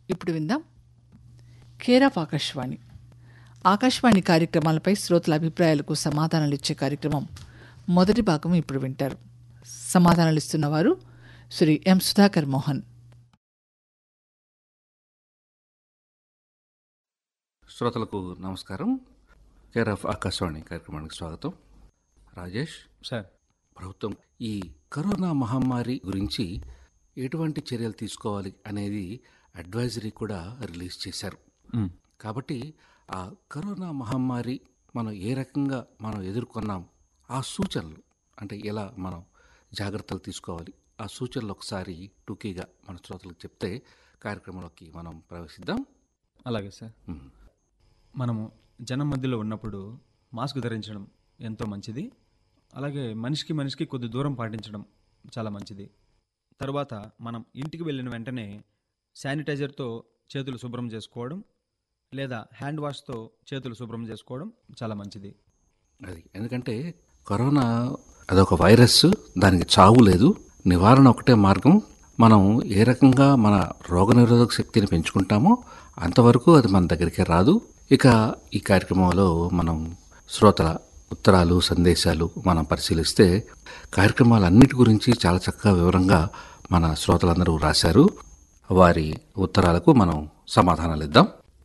ఇప్పుడు విందాం care of Akashvani Akashvani కార్యక్రమాలపై శ్రోతల అభిప్రాయాలకు సమాధానాలు ఇచ్చే కార్యక్రమం మొదటి భాగం ఇప్పుడు వింటారు సమాధానాలు ఇస్తున్నవారు శ్రీ ఎం సుధాకర్ మోహన్ శ్రోతలకు నమస్కారం కేర్ ఆఫ్ ఆకాశవాణి కార్యక్రమానికి స్వాగతం రాజేష్ సార్ ప్రభుత్వం ఈ కరోనా మహమ్మారి గురించి ఎటువంటి చర్యలు తీసుకోవాలి అనేది అడ్వైజరీ కూడా రిలీజ్ చేశారు మ్, కాబట్టి ఆ కరోనా మహమ్మారి మనం ఏ రకంగా మనం ఎదుర్కొన్నాం ఆ సూచనలు అంటే ఎలా మనం జాగ్రత్తలు తీసుకోవాలి ఆ సూచనలు ఒకసారి టూకీగా మన శ్రోతలకు చెప్తే కార్యక్రమంలోకి మనం ప్రవేశిద్దాం అలాగే సార్ మ్, మనము జనం మధ్యలో ఉన్నప్పుడు మాస్క్ ధరించడం ఎంతో మంచిది అలాగే మనిషికి మనిషికి కొద్ది దూరం పాటించడం చాలా మంచిది తర్వాత మనం ఇంటికి వెళ్ళిన వెంటనే శానిటైజర్తో చేతులు శుభ్రం చేసుకోవడం లేదా హ్యాండ్ వాష్తో చేతులు శుభ్రం చేసుకోవడం చాలా మంచిది అది ఎందుకంటే కరోనా అదొక వైరస్ దానికి చావు లేదు నివారణ ఒకటే మార్గం మనం ఏ రకంగా మన రోగనిరోధక శక్తిని పెంచుకుంటామో అంతవరకు అది మన దగ్గరికి రాదు ఇక ఈ కార్యక్రమంలో మనం శ్రోతల ఉత్తరాలు సందేశాలు మనం పరిశీలిస్తే కార్యక్రమాలన్నిటి గురించి చాలా చక్కగా వివరంగా మన శ్రోతలందరూ రాశారు వారి ఉత్తరాలకు మనం సమాధానాలు ఇద్దాం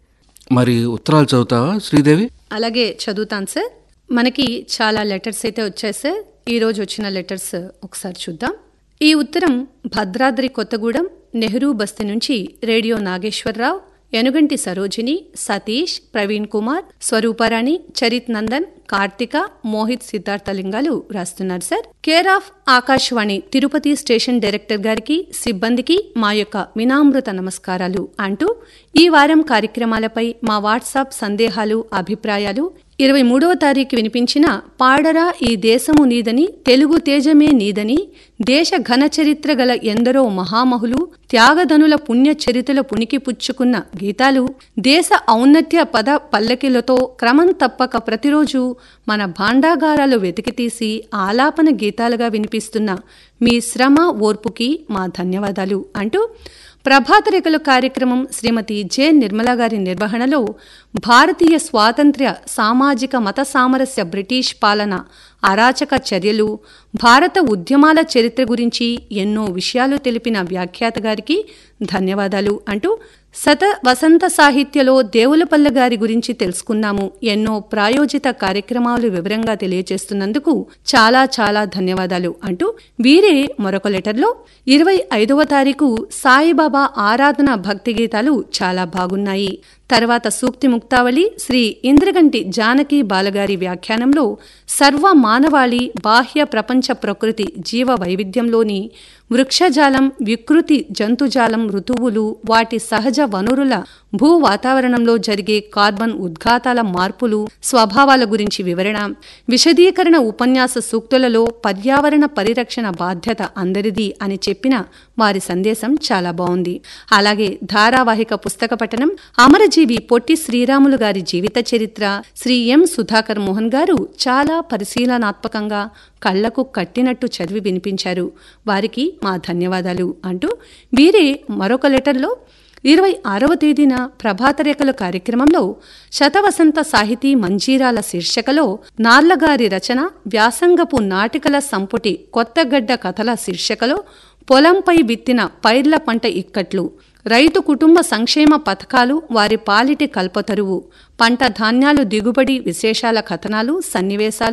మరి ఉత్తరాలు చదువుతావా శ్రీదేవి అలాగే చదువుతాను సార్ మనకి చాలా లెటర్స్ అయితే వచ్చాయి సార్ ఈ రోజు వచ్చిన లెటర్స్ ఒకసారి చూద్దాం ఈ ఉత్తరం భద్రాద్రి కొత్తగూడెం నెహ్రూ బస్తీ నుంచి రేడియో నాగేశ్వరరావు ఎనుగంటి సరోజిని సతీష్ ప్రవీణ్ కుమార్ స్వరూపరాణి చరిత్ నందన్ కార్తిక మోహిత్ సిద్ధార్థ లింగాలు రాస్తున్నారు sir care of Akashvani Tirupati station director గారికి సిబ్బందికి మా యొక్క వినామృత నమస్కారాలు అంటూ ఈ వారం కార్యక్రమాలపై మా వాట్సాప్ సందేహాలు అభిప్రాయాలు ఇరవై మూడవ తారీఖు వినిపించిన పాడరా ఈ దేశము నీదని తెలుగు తేజమే నీదని దేశ ఘన చరిత్ర గల ఎందరో మహామహులు త్యాగధనుల పుణ్య చరిత్రల పుణికి పుచ్చుకున్న గీతాలు దేశ ఔన్నత్య పద పల్లకిలతో క్రమం తప్పక ప్రతిరోజు మన భాండాగారాలు వెతికితీసి ఆలాపన గీతాలుగా వినిపిస్తున్న మీ శ్రమ ఓర్పుకి మా ధన్యవాదాలు అంటూ ప్రభాత రేఖలు కార్యక్రమం శ్రీమతి జె నిర్మల గారి నిర్వహణలో భారతీయ స్వాతంత్ర్య సామాజిక మత సామరస్య బ్రిటిష్ పాలన అరాచక చర్యలు భారత ఉద్యమాల చరిత్ర గురించి ఎన్నో విషయాలు తెలిపిన వ్యాఖ్యాత గారికి ధన్యవాదాలు అంటూ శత వసంత సాహిత్యలో దేవులపల్ల గారి గురించి తెలుసుకున్నాము ఎన్నో ప్రాయోజిత కార్యక్రమాలు వివరంగా తెలియజేస్తున్నందుకు చాలా చాలా ధన్యవాదాలు అంటూ వీరే మరొక లెటర్లో ఇరవై ఐదవ తారీఖు సాయిబాబా ఆరాధన భక్తి గీతాలు చాలా బాగున్నాయి తర్వాత సూక్తి ముక్తావళి శ్రీ ఇంద్రగంటి జానకి బాలగారి వ్యాఖ్యానంలో సర్వ మానవాళి బాహ్య ప్రపంచ ప్రకృతి జీవ వైవిధ్యంలోని వృక్షజాలం వికృతి జంతుజాలం ఋతువులు వాటి సహజ వనరుల భూ వాతావరణంలో జరిగే కార్బన్ ఉద్ఘాతాల మార్పులు స్వభావాల గురించి వివరణ విశదీకరణ ఉపన్యాస సూక్తులలో పర్యావరణ పరిరక్షణ బాధ్యత అందరిది అని చెప్పిన వారి సందేశం చాలా బాగుంది అలాగే ధారావాహిక పుస్తక పఠనం అమరజీవి పొట్టి శ్రీరాములు గారి జీవిత చరిత్ర శ్రీ ఎం సుధాకర్ మోహన్ గారు చాలా పరిశీలనాత్మకంగా కళ్లకు కట్టినట్టు చదివి వినిపించారు వారికి మా ధన్యవాదాలు అంటూ వీరే మరొక లెటర్లో ఇరవై ఆరవ తేదీన ప్రభాతరేఖల కార్యక్రమంలో శతవసంత సాహితీ మంజీరాల శీర్షికలో నార్లగారి రచన వ్యాసంగపు నాటికల సంపుటి కొత్తగడ్డ కథల శీర్షికలో పొలంపై విత్తిన పైర్ల పంట ఇక్కట్లు రైతు కుటుంబ సంక్షేమ పథకాలు వారి పాలిటి కల్పతరువు పంట ధాన్యాలు దిగుబడి విశేషాల కథనాలు సన్నివేశాలు